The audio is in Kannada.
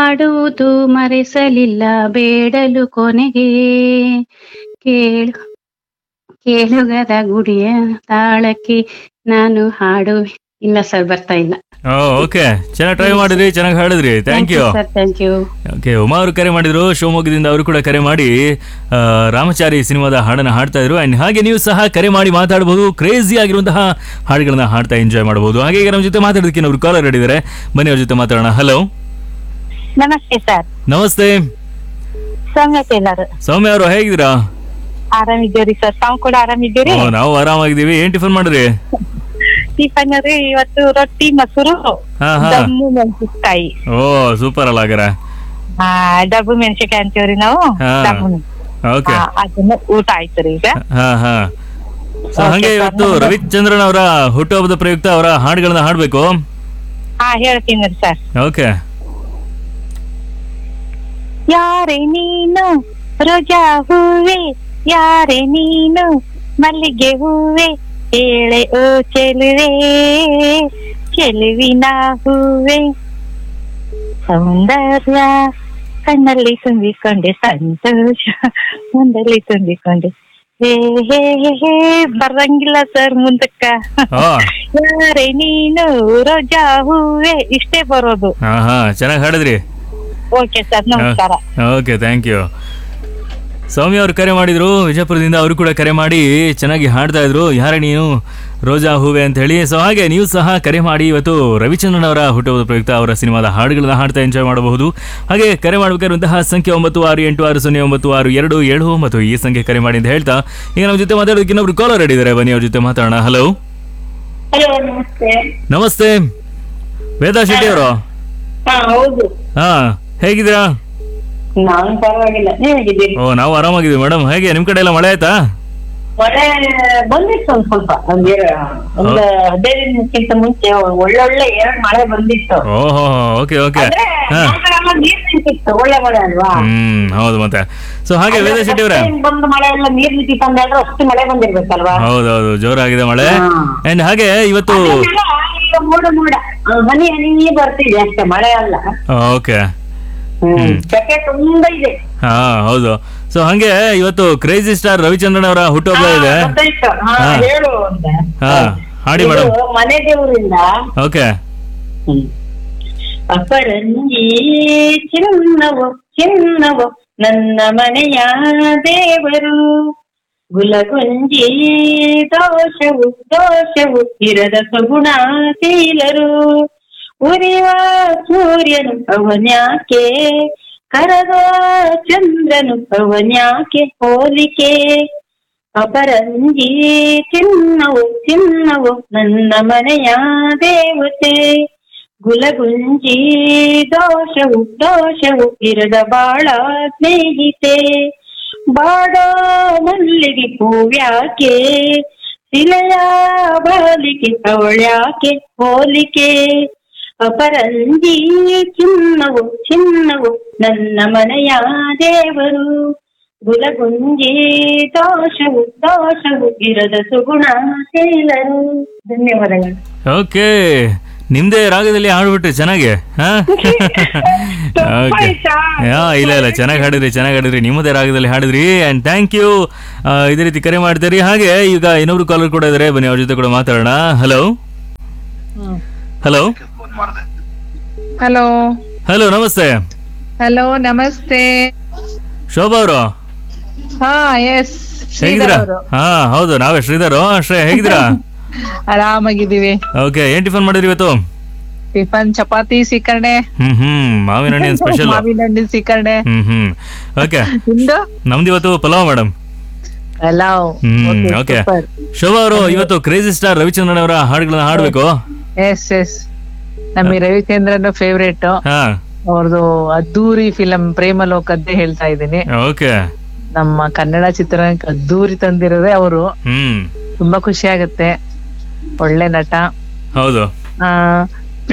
ಹಾಡುವುದು ಮರೆಸಲಿಲ್ಲ ಬೇಡಲು ಕೊನೆಗೆ ಕೇಳು ಕೇಳುಗದ ಗುಡಿಯ ತಾಳಕ್ಕೆ ನಾನು ಹಾಡುವೆ ಇಲ್ಲ ಸರ್ ಬರ್ತಾ ಇಲ್ಲ ಓಕೆ ಚೆನ್ನಾಗಿ ಟ್ರೈ ಮಾಡಿದ್ರಿ ಚೆನ್ನಾಗಿ ಹಾಡಿದ್ರಿ thank you sir thank you okay Uma ಅವರು ಕರೆ ಮಾಡಿದ್ರು ಶಿವಮೊಗ್ಗದಿಂದ ಅವರು ಕೂಡ ಕರೆ ಮಾಡಿ ಆ, ರಾಮಚಾರಿ ಸಿನಿಮಾದ ಹಾಡನ್ನ ಹಾಡ್ತಾ ಇದ್ರು ಅಂಡ್ ಹಾಗೆ ನೀವು ಸಹ ಕರೆ ಮಾಡಿ ಮಾತಾಡಬಹುದು ಕ್ರೇಜಿ ಆಗಿರುವಂತಹ ಹಾಡುಗಳನ್ನ ಹಾಡ್ತಾ ಎಂಜಾಯ್ ಮಾಡಬಹುದು ಹಾಗೆ ಈಗ ನಮ್ಮ ಜೊತೆ ಮಾತಾಡೋದಕ್ಕೆ ಅವರು ಕಾಲರ್ ಹಿಡಿದಾರೆ ಬನ್ನಿ ಅವ್ರ ಜೊತೆ ಮಾತಾಡೋಣ ಹಲೋ ನಮಸ್ತೆ ಸರ್ ನಮಸ್ತೆ ಸೌಮ್ಯ ಟೇಲರ್ ಸೌಮ್ಯ ಅವರು ಹೇಗಿದ್ದೀರಾ ಆರಾಮಿದ್ದೀರಿ ಸರ್ ತಾವು ಕೂಡ ಆರಾಮಿದ್ದೀರಿ ಓ, ನಾವು ಆರಾಮಾಗಿದ್ದೀವಿ ಏನ್ ಟಿಫನ್ ಮಾಡಿದ್ರಿ ಟಿಫನ್ ರೀ ಇವತ್ತು ರೊಟ್ಟಿ ಮೊಸರು ಹಾ ಹಾ ದಮ್ಮು ಮೆಣಸಿನಕಾಯಿ ಓ ಸೂಪರ್ ಅಲ್ಲ ಹಾಗಾರೆ ಆ ಡಬ್ಬು ಮೆಣಸಿನಕಾಯಿ ಅಂತೀವ್ರಿ ನಾವು ಹಾ. ದಮ್ಮು ಓಕೆ ಆ, ಅದನ್ನ ಊಟ ಆಯ್ತು ರೀ ಈಗ ಹಾ ಹಾ ಸೊ Okay, ಹಾಗೆ sir. ಇವತ್ತು ರವಿಚಂದ್ರನ್ ಅವರ ಹುಟ್ಟುಹಬ್ಬದ ಪ್ರಯುಕ್ತ ಅವರ ಹಾಡುಗಳನ್ನ ಹಾಡ್ಬೇಕು ಹಾ ಹೇಳ್ತೀನಿ ರೀ ಸರ್ ಓಕೆ ಯಾರೇ ನೀನು ರೋಜಾ ಹೂವೆ ಯಾರೇ ನೀನು ಮಲ್ಲಿಗೆ ಹೂವೆ ಹೇಳೆ ಓ ಚೆಲುವೆ ಚೆಲುವಿನ ಹೂವೆ ಸೌಂದರ್ಯ ಕಣ್ಣಲ್ಲಿ ತುಂಬಿಕೊಂಡೆ ಸಂತೋಷ ಮುಂದಲ್ಲಿ ತುಂಬಿಕೊಂಡೆ ಹೇ ಹೇ ಹೇ, ಹೇ ಬರಂಗಿಲ್ಲ ಸರ್ ಮುಂದಕ್ಕ ಓ ಯಾರೇ ನೀನು ರೋಜಾ ಹೂವೆ ಇಷ್ಟೇ ಬರೋದು ಹಾ ಹಾ ಚೆನ್ನಾಗಿ ಹಾಡಿದ್ರಿ ಓಕೆ ಸರ್ ನಮಸ್ಕಾರ ಓಕೆ ಥ್ಯಾಂಕ್ ಯು ಸೌಮ್ಯ ಅವರು ಕರೆ ಮಾಡಿದ್ರು ವಿಜಯಪುರದಿಂದ ಅವರು ಕೂಡ ಕರೆ ಮಾಡಿ ಚೆನ್ನಾಗಿ ಹಾಡ್ತಾ ಇದ್ರು ಯಾರ ನೀನು ರೋಜಾ ಹೂವೆ ಅಂತ ಹೇಳಿ ಸೊ ಹಾಗೆ ನೀವು ಸಹ ಕರೆ ಮಾಡಿ ಇವತ್ತು ರವಿಚಂದ್ರನ್ ಅವರ ಹುಟ್ಟುಹಬ್ಬದ ಪ್ರಯುಕ್ತ ಅವರ ಸಿನಿಮಾದ ಹಾಡುಗಳನ್ನ ಹಾಡ್ತಾ ಎಂಜಾಯ್ ಮಾಡಬಹುದು ಹಾಗೆ ಕರೆ ಮಾಡಬೇಕಾಗಿರುವಂತಹ ಸಂಖ್ಯೆ ಒಂಬತ್ತು ಆರು ಎಂಟು ಆರು ಸೊನ್ನೆ ಒಂಬತ್ತು ಆರು ಎರಡು ಏಳು ಒಂಬತ್ತು ಈ ಸಂಖ್ಯೆ ಕರೆ ಮಾಡಿ ಅಂತ ಹೇಳ್ತಾ ಈಗ ನಮ್ಮ ಜೊತೆ ಮಾತಾಡೋದಕ್ಕೆ ಇನ್ನೊಬ್ರು ಕಾಲರ್ ಇದ್ದಾರೆ ಬನ್ನಿ ಅವ್ರ ಜೊತೆ ಮಾತಾಡೋಣ ಹಲೋ ಹಲೋ ನಮಸ್ತೆ ನಮಸ್ತೆ ವೇದಾ ಶೆಟ್ಟಿ ಅವರು ಹಾ ಹೌದು ಹಾ ಹೇಗಿದ್ದೀರಾ ನಾನು ಪರವಾಗಿಲ್ಲ ನೀವ್ ಹೇಗಿದ್ದೀರಿ ಓ ನಾವು ಆರಾಮಾಗಿದ್ದೀವಿ ಮೇಡಮ್ ಹೇಗೆ ನಿಮ್ ಕಡೆ ಎಲ್ಲ ಮಳೆ ಆಯ್ತಾ ಮಳೆ ಬಂದಿತ್ತು ಒಂದ್ ಸ್ವಲ್ಪ ಒಂದ್ ಎರ- ಒಂದ್ ಹದಿನೈದು ದಿನಕ್ಕಿಂತ ಮುಂಚೆ ಒಳ್ಳೊಳ್ಳೆ ಎರಡ್ ಮಳೆ ಬಂದಿತ್ತು ಓಹೋ ಓಕೆ ಓಕೆ ಅಂದ್ರೆ ಹಾ ನಮ್ ಕಡೆ ಎಲ್ಲ ನೀರ್ ನಿಂತಿತ್ತು ಒಳ್ಳೆ ಮಳೆ ಅಲ್ವಾ ಹ್ಮ್ ಹೌದು ಮತ್ತೆ ಸೊ ಹಾಗೆ ವೇದ ಶೆಟ್ಟಿ ಅವರೇ ಹಿಂಗ್ ಬಂದ ಮಳೆ ಎಲ್ಲ ನೀರ್ ನಿಂತಿತ್ತು ಅಂದ್ರೆ ಅಷ್ಟು ಮಳೆ ಬಂದಿರ್ಬೇಕಲ್ವಾ ಹೌದೌದು ಜೋರಾಗಿದೆ ಮಳೆ ಹಾ. ಅಂಡ್ ಹಾಗೆ ಇವತ್ತು ಅದನ್ನೆಲ್ಲ ಈಗ ಮೋಡ ಮೋಡ ಆ, ಹನಿ ಹನಿ ಬರ್ತಿದೆ ಅಷ್ಟೇ ಮಳೆ ಅಲ್ಲ ಓಕೆ ಹ್ಮ್ ಸೆಕೆ ತುಂಬಾ ಇದೆ ಹಾ ಹೌದು ಸೊ ಹಂಗೆ ಇವತ್ತು ಕ್ರೇಜಿ ಸ್ಟಾರ್ ರವಿಚಂದ್ರನ್ ಅವರ ಹುಟ್ಟುಹಬ್ಬ ಇದೆ ಹಾ, ಗೊತ್ತಾಯ್ತು. ಹಾ, ಹಾ. ಹೇಳು ಅಂತ ಹಾ ಹಾಡಿ ಇದು ಮೇಡಮ್ ಮನೆ ದೇವರಿಂದ ಓಕೆ ಅಪರಂಜಿ ಚಿನ್ನವು ಚಿನ್ನವು ನನ್ನ ಮನೆಯ ದೇವರು ಗುಲಗುಂಜಿ ದೋಷವು ದೋಷವು ಇರದ ಸಗುಣಶೀಲರು ಉರಿವ ಸೂರ್ಯನು ಅವನ್ಯಾಕೆ ಕರದ ಚಂದ್ರನು ಅವನ್ಯಾಕೆ ಹೋಲಿಕೆ ಅಪರಂಜಿ ಚಿನ್ನವು ಚಿನ್ನವು ನನ್ನ ಮನೆಯ ದೇವತೆ ಗುಲಗುಂಜಿ ದೋಷವು ದೋಷವು ಇರದ ಬಾಳ ಸ್ನೇಹಿತೆ ಬಾಡ ಮಲ್ಲಿಗೆ ಹೂವ್ಯಾಕೆ ಶಿಲೆಯ ಬಾಲಿಕೆ ಅವಳ್ಯಾಕೆ ಹೋಲಿಕೆ ಅಪರಂಜಿ ಚಿನ್ನವು ಚಿನ್ನವು ನನ್ನ ಮನೆಯ ದೇವರು ಗುಲಗುಂಜಿ ದೋಷವು ದೋಷವು ಇರದ ಸುಗುಣ ಶೀಲರು ಧನ್ಯವಾದಗಳು ಓಕೆ ನಿಮ್ದೇ ರಾಗದಲ್ಲಿ ಹಾಡ್ಬಿಟ್ರಿ ಚೆನ್ನಾಗಿ ಹಾ ಓಕೆ ಯಾ ಇಲ್ಲ ಇಲ್ಲ ಚೆನ್ನಾಗಿ ಹಾಡಿದ್ರಿ ಚೆನ್ನಾಗಿ ಹಾಡಿದ್ರಿ ನಿಮ್ಮದೇ ರಾಗದಲ್ಲಿ ಹಾಡಿದ್ರಿ ಅಂಡ್ ಥ್ಯಾಂಕ್ ಯು ಇದೇ ರೀತಿ ಕರೆ ಮಾಡ್ತೀರಿ ಹಾಗೆ ಈಗ ಇನ್ನೊಬ್ರು ಕಾಲರ್ ಕೂಡ ಇದಾರೆ ಬನ್ನಿ ಅವ್ರ ಜೊತೆ ಕೂಡ ಮಾತಾಡೋಣ ಹಲೋ ಹಲೋ ಹಲೋ ಹಲೋ ನಮಸ್ತೆ ಹಲೋ ನಮಸ್ತೆ ಶೋಭಾ ಅವರು ಹಾ ಎಸ್ ಹೇಗಿದ್ದೀರಾ ಹಾ ಹೌದು ನಾವೇ ಶ್ರೀಧರ್ ಶ್ರೇಯ ಹೇಗಿದ್ದೀರಾ ಆರಾಮಾಗಿದ್ದೀವಿ ಓಕೆ ಏನ್ ಟಿಫನ್ ಮಾಡಿದ್ರಿ ಇವತ್ತು ಟಿಫನ್ ಚಪಾತಿ ಸೀಕರಣೆ ಹ್ಮ್ ಹ್ಮ್ ಮಾವಿನ ಹಣ್ಣಿನ ಸ್ಪೆಷಲ್ ಮಾವಿನ ಹಣ್ಣಿನ ಸೀಕರಣೆ ಹ್ಮ್ ಹ್ಮ್ ಓಕೆ ನಿಮ್ದು ನಮ್ದು ಇವತ್ತು pulao madam pulao hmm okay Shobha ಅವರು ಇವತ್ತು ಕ್ರೇಜಿ ಸ್ಟಾರ್ ರವಿಚಂದ್ರನ್ ಅವರ ಹಾಡುಗಳನ್ನ ಹಾಡ್ಬೇಕು ಎಸ್ ಎಸ್ ನಮಗೆ ರವಿಚಂದ್ರನ್ ಫೇವ್ರೇಟ್ ಹಾ ಅವ್ರದ್ದು ಅದ್ದೂರಿ ಫಿಲಂ ಪ್ರೇಮ ಲೋಕದ್ದೇ ಹೇಳ್ತಾ ಇದ್ದೀನಿ ಓಕೆ ನಮ್ಮ ಕನ್ನಡ ಚಿತ್ರರಂಗಕ್ಕೆ ಅದ್ದೂರಿ ತಂದಿರೋದೇ ಅವರು ಹ್ಮ್ ತುಂಬಾ ಖುಷಿ ಆಗುತ್ತೆ ಒಳ್ಳೆ ನಟ ಹೌದು ಆ